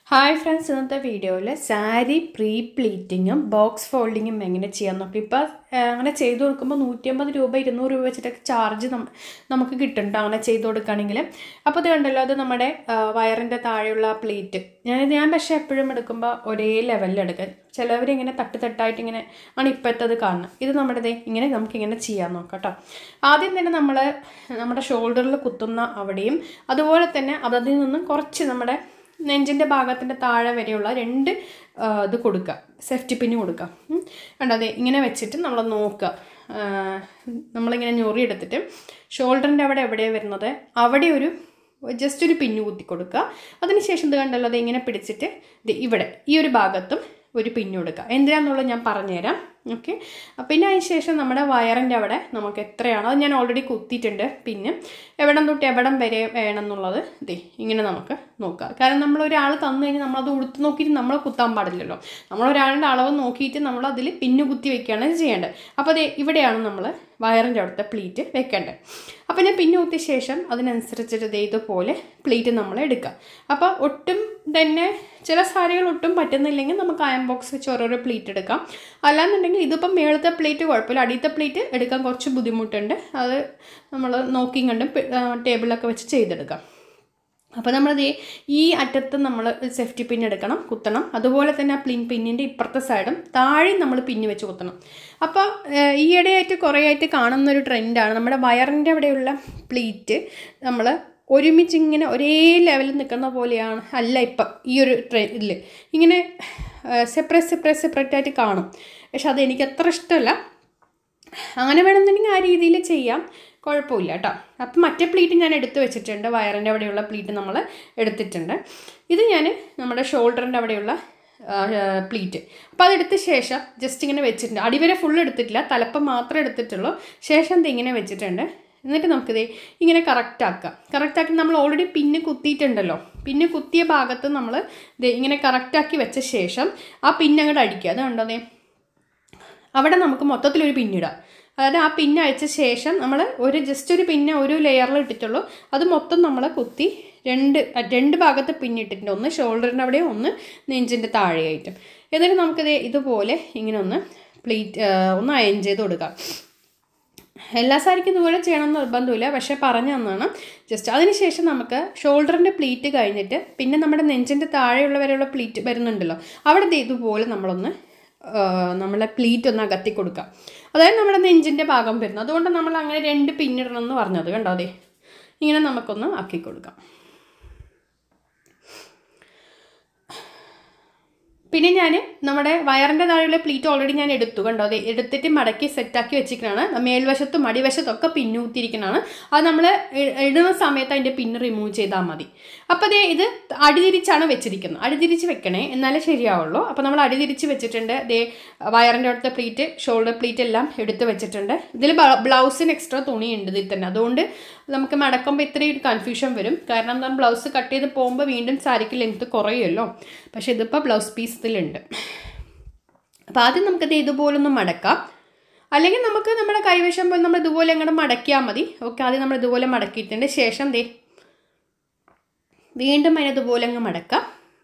Hi friends ഇന്നത്തെ വീഡിയോയിൽ sari pre പ്ലീറ്റിങ്ങും ബോക്സ് ഫോൾഡിങ്ങും എങ്ങനെ ചെയ്യാൻ നോക്കി ഇപ്പോൾ അങ്ങനെ ചെയ്ത് കൊടുക്കുമ്പോൾ നൂറ്റിയമ്പത് രൂപ ഇരുന്നൂറ് രൂപ വെച്ചിട്ടൊക്കെ ചാർജ് നമുക്ക് കിട്ടുന്നുണ്ട് അങ്ങനെ ചെയ്ത് കൊടുക്കുകയാണെങ്കിൽ അപ്പോൾ ഇത് കണ്ടല്ലോ അത് നമ്മുടെ വയറിൻ്റെ താഴെയുള്ള പ്ലീറ്റ് ഞാൻ ഞാൻ പക്ഷേ എപ്പോഴും എടുക്കുമ്പോൾ ഒരേ ലെവലിൽ എടുക്കുക ചിലവരിങ്ങനെ തട്ട് തട്ടായിട്ട് ഇങ്ങനെ ആണ് ഇപ്പോഴത്തെ അത് കാണുന്നത് ഇത് നമ്മുടെ ദേ ഇങ്ങനെ നമുക്കിങ്ങനെ ചെയ്യാൻ നോക്കാം കേട്ടോ ആദ്യം തന്നെ നമ്മൾ നമ്മുടെ ഷോൾഡറിൽ കുത്തുന്ന അവിടെയും അതുപോലെ തന്നെ അതിൽ നിന്നും കുറച്ച് നമ്മുടെ നെഞ്ചിൻ്റെ ഭാഗത്തിൻ്റെ താഴെ വരെയുള്ള രണ്ട് ആ, ഇത് കൊടുക്കുക സേഫ്റ്റി പിന്ന് കൊടുക്കുക ഉം. കണ്ടോ അതെ ഇങ്ങനെ വെച്ചിട്ട് നമ്മൾ നോക്കുക ആ, നമ്മളിങ്ങനെ ഞൊറി എടുത്തിട്ട് ഷോൾഡറിൻ്റെ അവിടെ എവിടെയാണ് വരുന്നത് അവിടെ ഒരു ജസ്റ്റ് ഒരു പിന്നു കുത്തി കൊടുക്കുക അതിനുശേഷം ഇത് കണ്ടല്ലോ അത് ഇങ്ങനെ പിടിച്ചിട്ട് ഇത് ഇവിടെ ഈ ഒരു ഭാഗത്തും ഒരു പിന്നു കൊടുക്കുക എന്തിനാന്നുള്ളത് ഞാൻ പറഞ്ഞുതരാം ഓക്കെ പിന്നെ അതിന് ശേഷം നമ്മുടെ വയറിൻ്റെ അവിടെ നമുക്ക് എത്രയാണോ അത് ഞാൻ ഓൾറെഡി കുത്തിയിട്ടുണ്ട് പിന്നെ എവിടം തൊട്ട് എവിടം വരെ വേണം എന്നുള്ളത് ദേ ഇങ്ങനെ നമുക്ക് നോക്കാം കാരണം നമ്മൾ ഒരാൾ തന്നു കഴിഞ്ഞാൽ നമ്മളത് ഉടുത്ത് നോക്കിയിട്ട് നമ്മൾ കുത്താൻ പാടില്ലല്ലോ നമ്മൾ ഒരാളുടെ അളവ് നോക്കിയിട്ട് നമ്മൾ അതിൽ പിന്നു കുത്തി വെക്കുകയാണ് ചെയ്യേണ്ടത് അപ്പോൾ അതെ ഇവിടെയാണ് നമ്മൾ വയറിൻ്റെ അവിടുത്തെ പ്ലീറ്റ് വെക്കേണ്ടത് അപ്പോൾ ഞാൻ പിന്നെ കുത്തിയ ശേഷം അതിനനുസരിച്ചിട്ട് ദേ ഇതുപോലെ പ്ലീറ്റ് നമ്മൾ എടുക്കുക അപ്പോൾ ഒട്ടും തന്നെ ചില സാരികൾ ഒട്ടും പറ്റുന്നില്ലെങ്കിൽ നമുക്ക് അയൺ ബോക്സ് വെച്ച് ഓരോരോ പ്ലീറ്റ് എടുക്കാം അല്ലാന്നുണ്ടെങ്കിൽ ഇതിപ്പം മേളത്തെ പ്ലേറ്റ് കുഴപ്പമില്ല അടിയത്തെ പ്ലേറ്റ് എടുക്കാൻ കുറച്ച് ബുദ്ധിമുട്ടുണ്ട് അത് നമ്മൾ നോക്കിയും കണ്ടും ടേബിളിലൊക്കെ വെച്ച് ചെയ്തെടുക്കാം അപ്പോൾ നമ്മളത് ഈ അറ്റത്ത് നമ്മൾ സേഫ്റ്റി പിൻ എടുക്കണം കുത്തണം അതുപോലെ തന്നെ ആ പ്ലിൻ പിന്നിൻ്റെ ഇപ്പുറത്തെ സൈഡും താഴെ നമ്മൾ പിന്ന് വെച്ച് കുത്തണം അപ്പോൾ ഈയിടെയായിട്ട് കുറേ ആയിട്ട് കാണുന്ന ഒരു ട്രെൻഡാണ് നമ്മുടെ വയറിൻ്റെ അവിടെയുള്ള പ്ലീറ്റ് നമ്മൾ ഒരുമിച്ച് ഇങ്ങനെ ഒരേ ലെവലിൽ നിൽക്കുന്ന പോലെയാണ് അല്ല ഇപ്പം ഈ ഒരു ട്രെൻഡിൽ ഇങ്ങനെ സെപ്പറേറ്റ് സെപ്പറേറ്റ് സെപ്പറേറ്റ് ആയിട്ട് കാണും പക്ഷെ അത് എനിക്ക് അത്ര ഇഷ്ടമല്ല അങ്ങനെ വേണമെന്നുണ്ടെങ്കിൽ ആ രീതിയിൽ ചെയ്യാം കുഴപ്പമില്ല കേട്ടോ അപ്പം മറ്റേ പ്ലീറ്റ് ഞാൻ എടുത്ത് വെച്ചിട്ടുണ്ട് വയറിൻ്റെ അവിടെയുള്ള പ്ലീറ്റ് നമ്മൾ എടുത്തിട്ടുണ്ട് ഇത് ഞാൻ നമ്മുടെ ഷോൾഡറിൻ്റെ അവിടെയുള്ള പ്ലീറ്റ് അപ്പോൾ അതെടുത്ത ശേഷം ജസ്റ്റ് ഇങ്ങനെ വെച്ചിട്ടുണ്ട് അടിവരെ ഫുൾ എടുത്തിട്ടില്ല തലപ്പം മാത്രമേ എടുത്തിട്ടുള്ളൂ ശേഷം ഇത് ഇങ്ങനെ വെച്ചിട്ടുണ്ട് എന്നിട്ട് നമുക്കിത് ഇങ്ങനെ കറക്റ്റ് ആക്കാം കറക്റ്റ് ആക്കി നമ്മൾ ഓൾറെഡി പിന്നെ കുത്തിയിട്ടുണ്ടല്ലോ പിന്നെ കുത്തിയ ഭാഗത്ത് നമ്മൾ ഇത് ഇങ്ങനെ കറക്റ്റാക്കി വെച്ച ശേഷം ആ പിന്നെ അങ്ങോട്ട് അടിക്കുക അത് കണ്ടോ ദേ അവിടെ നമുക്ക് മൊത്തത്തിലൊരു പിന്നിടാം അതായത് ആ പിന്ന് അയച്ച ശേഷം നമ്മൾ ഒരു ജസ്റ്റ് ഒരു പിന്നെ ഒരു ലെയറിൽ ഇട്ടിട്ടുള്ളൂ അത് മൊത്തം നമ്മൾ കുത്തി രണ്ട് രണ്ട് ഭാഗത്ത് പിന്നിട്ടിട്ടുണ്ട് ഒന്ന് ഷോൾഡറിൻ്റെ അവിടെ ഒന്ന് നെഞ്ചിൻ്റെ താഴെയായിട്ടും എന്നിട്ട് നമുക്കിത് ഇതുപോലെ ഇങ്ങനെ ഒന്ന് പ്ലീറ്റ് ഒന്ന് അയൺ ചെയ്ത് കൊടുക്കാം എല്ലാ സാരിക്കും ഇതുപോലെ ചെയ്യണമെന്ന് നിർബന്ധമില്ല പക്ഷേ പറഞ്ഞു തന്നാണ് ജസ്റ്റ് അതിനുശേഷം നമുക്ക് ഷോൾഡറിൻ്റെ പ്ലീറ്റ് കഴിഞ്ഞിട്ട് പിന്നെ നമ്മുടെ നെഞ്ചിൻ്റെ താഴെയുള്ള വരെയുള്ള പ്ലീറ്റ് വരുന്നുണ്ടല്ലോ അവിടെ ദേ ഇതുപോലെ നമ്മളൊന്ന് ആ, നമ്മളെ പ്ലീറ്റ് ഒന്ന് അകത്തി കൊടുക്കാം അതായത് നമ്മുടെ നെഞ്ചിൻ്റെ ഭാഗം വരുന്നത് അതുകൊണ്ട് നമ്മൾ അങ്ങനെ രണ്ട് പിന്നിടണം എന്ന് പറഞ്ഞത് കണ്ടോ അതെ ഇങ്ങനെ നമുക്കൊന്ന് ആക്കി കൊടുക്കാം പിന്നെ ഞാൻ നമ്മുടെ വയറിൻ്റെ താഴെയുള്ള പ്ലീറ്റ് ഓൾറെഡി ഞാൻ എടുത്തു കണ്ടോ അതെ എടുത്തിട്ട് മടക്കി സെറ്റാക്കി വെച്ചിരിക്കണതാണ് മേൽവശത്തും അടിവശത്തും ഒക്കെ പിന്നൂത്തിരിക്കണതാണ് അത് നമ്മൾ ഇടുന്ന സമയത്ത് അതിൻ്റെ പിന്ന് റിമൂവ് ചെയ്താൽ മതി അപ്പോൾ ദേ ഇത് അടിതിരിച്ചാണ് വെച്ചിരിക്കുന്നത് അടിതിരിച്ച് വെക്കണേ എന്നാലേ ശരിയാവുള്ളൂ അപ്പോൾ നമ്മൾ അടിതിരിച്ച് വെച്ചിട്ടുണ്ട് ദേ വയറിൻ്റെ അടുത്ത പ്ലീറ്റ് ഷോൾഡർ പ്ലീറ്റ് എല്ലാം എടുത്ത് വെച്ചിട്ടുണ്ട് ഇതിൽ ബ്ലൗസിന് എക്സ്ട്രാ തുണിയുണ്ട് ഇതിൽ തന്നെ അതുകൊണ്ട് നമുക്ക് മടക്കുമ്പോൾ ഇത്രയും കൺഫ്യൂഷൻ വരും കാരണം എന്താ ബ്ലൗസ് കട്ട് ചെയ്ത് പോകുമ്പോൾ വീണ്ടും സാരിക്ക് ലെങ്ത് കുറയുമല്ലോ പക്ഷേ ഇതിപ്പോൾ ബ്ലൗസ് പീസ് ഇതിലുണ്ട് അപ്പോൾ ആദ്യം നമുക്കത് ഇതുപോലൊന്ന് മടക്കാം അല്ലെങ്കിൽ നമുക്ക് നമ്മുടെ കൈവശം പോയി നമ്മൾ ഇതുപോലെ അങ്ങോട്ട് മടക്കിയാൽ മതി ഓക്കെ ആദ്യം നമ്മൾ ഇതുപോലെ മടക്കിയിട്ടുണ്ട് ശേഷം ദേ വീണ്ടും അതിനെ ഇതുപോലെ അങ്ങ് മടക്കാം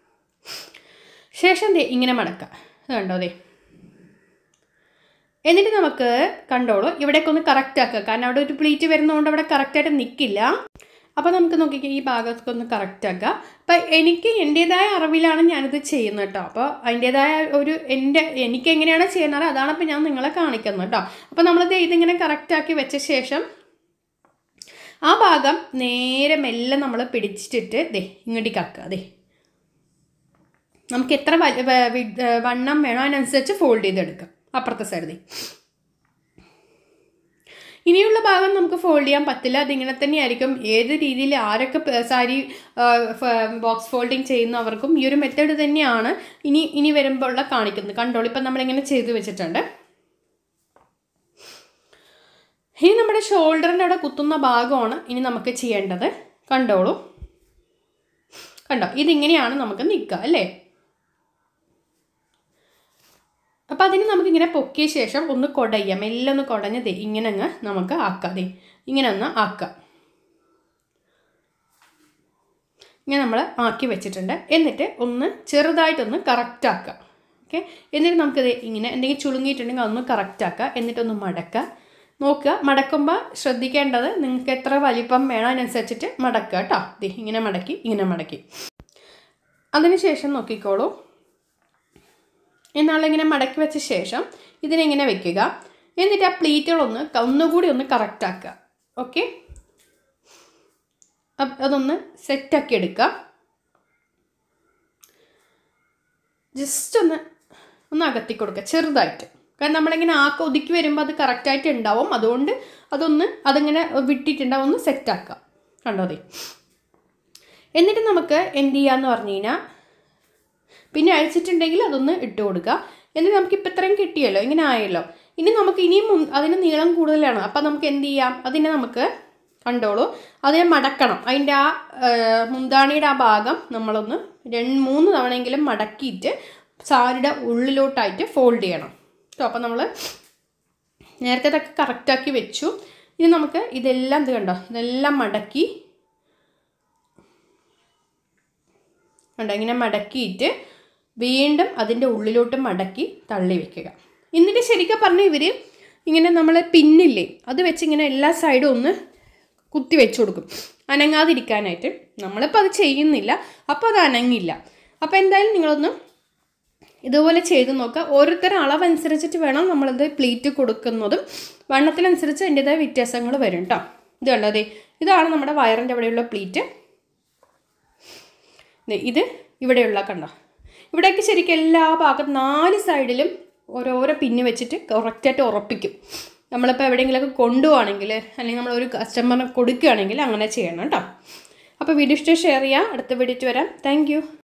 ശേഷം ദേ ഇങ്ങനെ മടക്കാം ഇത് കണ്ടോ ദേ എന്നിട്ട് നമുക്ക് കണ്ടോളൂ ഇവിടേക്ക് ഒന്ന് കറക്റ്റ് ആക്കുക കാരണം അവിടെ ഒരു പ്ലീറ്റ് വരുന്നതുകൊണ്ട് അവിടെ കറക്റ്റായിട്ട് നിൽക്കില്ല അപ്പോൾ നമുക്ക് നോക്കിക്കോ ഈ ഭാഗത്തൊക്കെ ഒന്ന് കറക്റ്റ് ആക്കുക അപ്പം എനിക്ക് എൻ്റേതായ അറിവിലാണ് ഞാനിത് ചെയ്യുന്നത് കേട്ടോ അപ്പോൾ അതിൻ്റേതായ ഒരു എൻ്റെ എനിക്ക് എങ്ങനെയാണ് ചെയ്യുന്നത് അതാണ് അപ്പോൾ ഞാൻ നിങ്ങളെ കാണിക്കുന്നത് കേട്ടോ അപ്പോൾ നമ്മളിത് ഇതിങ്ങനെ കറക്റ്റ് ആക്കി വെച്ച ശേഷം ആ ഭാഗം നേരെ മെല്ലെ നമ്മൾ പിടിച്ചിട്ട് ദേ ഇങ്ങോട്ടേക്ക് ആക്കുക ദേ നമുക്ക് എത്ര വ- വ- വി- വണ്ണം വേണോ അതിനനുസരിച്ച് ഫോൾഡ് ചെയ്തെടുക്കാം അപ്പുറത്തെ സൈഡ് ദേ ഇനിയുള്ള ഭാഗം നമുക്ക് ഫോൾഡ് ചെയ്യാൻ പറ്റില്ല അതിങ്ങനെ തന്നെയായിരിക്കും ഏത് രീതിയിൽ ആരൊക്കെ പ- സാരി ബോക്സ് ഫോൾഡിങ് ചെയ്യുന്നവർക്കും ഈ ഒരു മെത്തേഡ് തന്നെയാണ് ഇനി ഇനി വരുമ്പോൾ ഉള്ള കാണിക്കുന്നത് കണ്ടോളൂ ഇപ്പം നമ്മളിങ്ങനെ ചെയ്തു വെച്ചിട്ടുണ്ട് ഇനി നമ്മുടെ ഷോൾഡറിൻ്റെ അവിടെ കുത്തുന്ന ഭാഗമാണ് ഇനി നമുക്ക് ചെയ്യേണ്ടത് കണ്ടോളൂ കണ്ടോ ഇതിങ്ങനെയാണ് നമുക്ക് നിൽക്കുക അല്ലേ അപ്പോൾ അതിന് നമുക്കിങ്ങനെ പൊക്കിയ ശേഷം ഒന്ന് കുടയാം മെല്ലെ ഒന്ന് കുടഞ്ഞ് ദേ ഇങ്ങനെ അങ്ങ് നമുക്ക് ആക്കാം ദേ ഇങ്ങനെ ഒന്ന് ആക്കാം ഇങ്ങനെ നമ്മൾ ആക്കി വെച്ചിട്ടുണ്ട് എന്നിട്ട് ഒന്ന് ചെറുതായിട്ടൊന്ന് കറക്റ്റ് ആക്കുക ഓക്കെ എന്നിട്ട് നമുക്കിത് ഇങ്ങനെ എന്തെങ്കിലും ചുളുങ്ങിയിട്ടുണ്ടെങ്കിൽ അതൊന്ന് കറക്റ്റ് ആക്കുക എന്നിട്ടൊന്ന് മടക്കുക നോക്കുക മടക്കുമ്പോൾ ശ്രദ്ധിക്കേണ്ടത് നിങ്ങൾക്ക് എത്ര വലിപ്പം വേണം അതിനനുസരിച്ചിട്ട് മടക്കുക കേട്ടോ ദേ ഇങ്ങനെ മടക്കി ഇങ്ങനെ മടക്കി അതിനുശേഷം നോക്കിക്കോളൂ എന്നാളിങ്ങനെ മടക്കി വെച്ച ശേഷം ഇതിനെങ്ങനെ വെക്കുക എന്നിട്ട് ആ പ്ലീറ്റുകളൊന്ന് ക- ഒന്നുകൂടി ഒന്ന് കറക്റ്റ് ആക്കുക ഓക്കെ അതൊന്ന് സെറ്റാക്കി എടുക്കുക ജസ്റ്റ് ഒന്ന് ഒന്ന് അകത്തി കൊടുക്കുക ചെറുതായിട്ട് കാരണം നമ്മളിങ്ങനെ ആക്ക ഒതുക്കി വരുമ്പോൾ അത് കറക്റ്റായിട്ട് ഉണ്ടാവും അതുകൊണ്ട് അതൊന്ന് അതിങ്ങനെ വിട്ടിട്ടുണ്ടാവും ഒന്ന് സെറ്റാക്കുക കണ്ടോ അതെ എന്നിട്ട് നമുക്ക് എന്ത് ചെയ്യാന്ന് പറഞ്ഞു കഴിഞ്ഞാൽ പിന്നെ അഴിച്ചിട്ടുണ്ടെങ്കിൽ അതൊന്ന് ഇട്ട് കൊടുക്കുക എന്നിട്ട് നമുക്ക് ഇപ്പം ഇത്രയും കിട്ടിയല്ലോ ഇങ്ങനെ ആയല്ലോ ഇനി നമുക്ക് ഇനിയും മുൻ- അതിന് നീളം കൂടുതലാണ് അപ്പം നമുക്ക് എന്ത് ചെയ്യാം അതിനെ നമുക്ക് കണ്ടോളൂ അതിനെ മടക്കണം അതിൻ്റെ ആ ആ, മുന്താണിയുടെ ആ ഭാഗം നമ്മളൊന്ന് രണ്ട് മൂന്ന് തവണയെങ്കിലും മടക്കിയിട്ട് സാരിയുടെ ഉള്ളിലോട്ടായിട്ട് ഫോൾഡ് ചെയ്യണം കേട്ടോ അപ്പം നമ്മൾ നേരത്തെ ഇതൊക്കെ കറക്റ്റാക്കി വെച്ചു ഇനി നമുക്ക് ഇതെല്ലാം ഇത് കണ്ടോ ഇതെല്ലാം മടക്കി കണ്ടോ ഇങ്ങനെ മടക്കിയിട്ട് വീണ്ടും അതിൻ്റെ ഉള്ളിലോട്ട് മടക്കി തള്ളി വെക്കുക എന്നിട്ട് ശരിക്കും പറഞ്ഞാൽ ഇവർ ഇങ്ങനെ നമ്മൾ പിന്നില്ലേ അത് വെച്ച് ഇങ്ങനെ എല്ലാ സൈഡും ഒന്ന് കുത്തി വെച്ച് കൊടുക്കും അനങ്ങാതിരിക്കാനായിട്ട് നമ്മളിപ്പോൾ അത് ചെയ്യുന്നില്ല അപ്പോൾ അത് അനങ്ങില്ല അപ്പോൾ എന്തായാലും നിങ്ങളൊന്ന് ഇതുപോലെ ചെയ്ത് നോക്കുക ഓരോരുത്തരും അളവനുസരിച്ചിട്ട് വേണം നമ്മളിത് പ്ലീറ്റ് കൊടുക്കുന്നതും വണ്ണത്തിനനുസരിച്ച് അതിൻ്റെതായ വ്യത്യാസങ്ങൾ വരും കേട്ടോ ഇത് കണ്ടോ അതെ ഇതാണ് നമ്മുടെ വയറിൻ്റെ അവിടെയുള്ള പ്ലീറ്റ് ദേ ഇത് ഇവിടെയുള്ള കണ്ടോ ഇവിടേക്ക് ശരിക്കും എല്ലാ ഭാഗം നാല് സൈഡിലും ഓരോരോ പിന്ന് വെച്ചിട്ട് കറക്റ്റായിട്ട് ഉറപ്പിക്കും നമ്മളിപ്പോൾ എവിടെയെങ്കിലുമൊക്കെ കൊണ്ടുപോവാണെങ്കിൽ അല്ലെങ്കിൽ നമ്മൾ ഒരു കസ്റ്റമറിന് കൊടുക്കുകയാണെങ്കിൽ അങ്ങനെ ചെയ്യണം കേട്ടോ അപ്പോൾ വീഡിയോ ഇഷ്ടം ഷെയർ ചെയ്യാം അടുത്ത വീഡിയോ വരാം താങ്ക്